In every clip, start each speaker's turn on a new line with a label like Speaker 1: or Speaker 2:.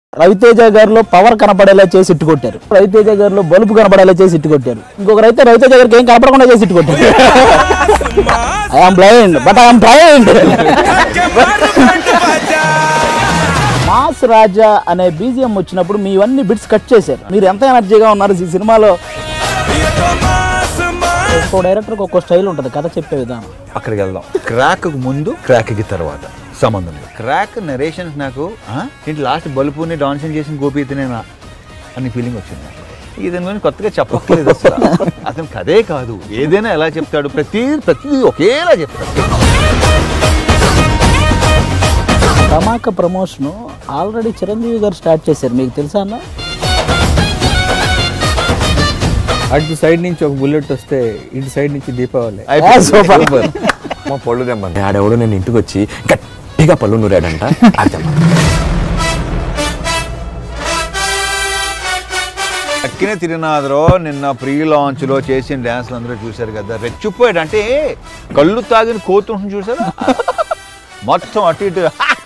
Speaker 1: రవితేజ గారిలో పవర్ కనపడేలా చేసి ఇట్టు కొట్టారు రవితేజ గారిలో బలుపు కనపడేలా చేసి ఇట్టు కొట్టారు ఇంకొకరు అయితే రవితేజ గారికి ఏం కనపడకుండా చేసి ఇట్టు కొట్టారు I'm blind but I'm blind mass Raja అనే బీజిఎం వచ్చినప్పుడు మీ ఇవన్నీ బిట్స్ కట్ చేశారు మీరు ఎంత ఎనర్జీగా ఉన్నారు ఈ సినిమాలో ఒక్కో డైరెక్టర్కి ఒక్కో స్టైల్ ఉంటుంది కథ చెప్పే విధానం
Speaker 2: అక్కడికి వెళ్దాం క్రాక్ ముందు క్రాక్ కి తర్వాత సంబంధం లేదు క్రాక్ నరేషన్స్ నాకు ఆ, ఏంటి లాస్ట్ బలుపుని డాన్సింగ్ చేసిన గోపి ఇతనేనా అని ఫీలింగ్ వచ్చింది నాకు. ఇతని గురించి కొత్తగా చెప్పట్లేదు అసలు అతను కథే కాదు ఏదైనా ఎలా చెప్తాడు ప్రతి ప్రతి ఒకేలా చెప్తాడు
Speaker 1: ధమాక ప్రమోషన్ ఆల్రెడీ చిరంజీవి గారు స్టార్ట్ చేశారు మీకు తెలుసా అన్న
Speaker 3: అటు సైడ్ నుంచి ఒక బుల్లెట్ వస్తే ఇటు సైడ్ నుంచి దీపావళి
Speaker 1: సూపర్
Speaker 4: మా పళ్ళు తెమ్మంది ఆడెవడో నేను ఇంటికి వచ్చి గట్టిగా పళ్ళు నూరాడంట అది తెమ్మని
Speaker 2: అక్కినే తిరినాథరో నిన్న ప్రీ లాంచ్ లో చేసిన డ్యాన్స్లు అందరూ చూశారు కదా రెచ్చిపోయాడు అంటే కళ్ళు తాగిన కోతుంటుంది చూసారా మొత్తం అటు ఇటు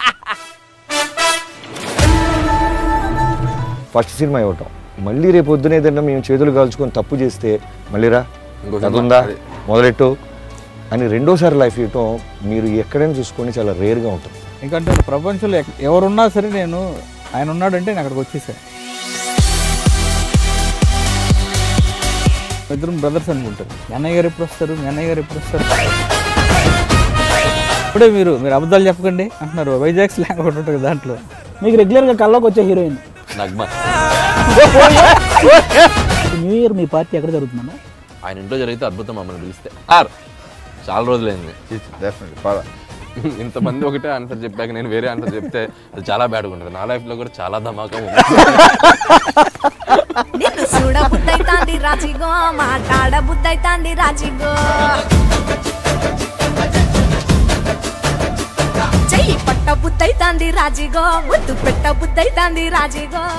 Speaker 4: ఫస్ట్ సినిమా ఇవ్వటం మళ్ళీ రేపు పొద్దున ఏదైనా మేము చేతులు కాల్చుకొని తప్పు చేస్తే మళ్ళీ రా అది ఉందా మొదలెట్టు అని రెండోసారి లైఫ్ ఇవ్వటం మీరు ఎక్కడైనా చూసుకొని చాలా రేర్గా ఉంటుంది
Speaker 3: ఎందుకంటే ప్రపంచంలో ఎక్- ఎవరున్నా సరే నేను ఆయన ఉన్నాడంటే నేను అక్కడికి వచ్చేసాను ఇద్దరు బ్రదర్స్ అనుకుంటారు మీ అన్నయ్య గారు ఎప్పుడు వస్తారు మీ అన్నయ్య గారు ఎప్పుడు వస్తారు ఇప్పుడే మీరు మీరు అబద్ధాలు చెప్పకండి అంటున్నారు వైజాగ్ స్లాంగ్ ఒకటి ఉంటుంది దాంట్లో
Speaker 1: మీకు రెగ్యులర్గా కల్లోకి వచ్చే హీరోయిన్
Speaker 5: నగ్మ
Speaker 1: న్యూ ఇయర్ మీ పార్టీ ఎక్కడ జరుగుతుందన్న
Speaker 5: ఆయన ఇంట్లో జరిగితే అద్భుతం మమ్మల్ని పిలిస్తే ఆర్ చాలా రోజులైంది
Speaker 2: డెఫినెట్ పద
Speaker 5: ఇంతమంది ఒకటే ఆన్సర్ చెప్పాక నేను వేరే ఆన్సర్ చెప్తే అది చాలా బ్యాడ్గా ఉంటుంది నా లైఫ్లో కూడా చాలా ధమాకా ఉంది
Speaker 6: నిన్ను చూడ బుద్ధైతాంది రాజిగో మాట్లాడ బుద్ధైతాంది రాజిగో చెయ్యి పట్ట బుద్ధైతాంది రాజిగో ముద్దు పెట్ట బుద్ధైతాంది రాజిగో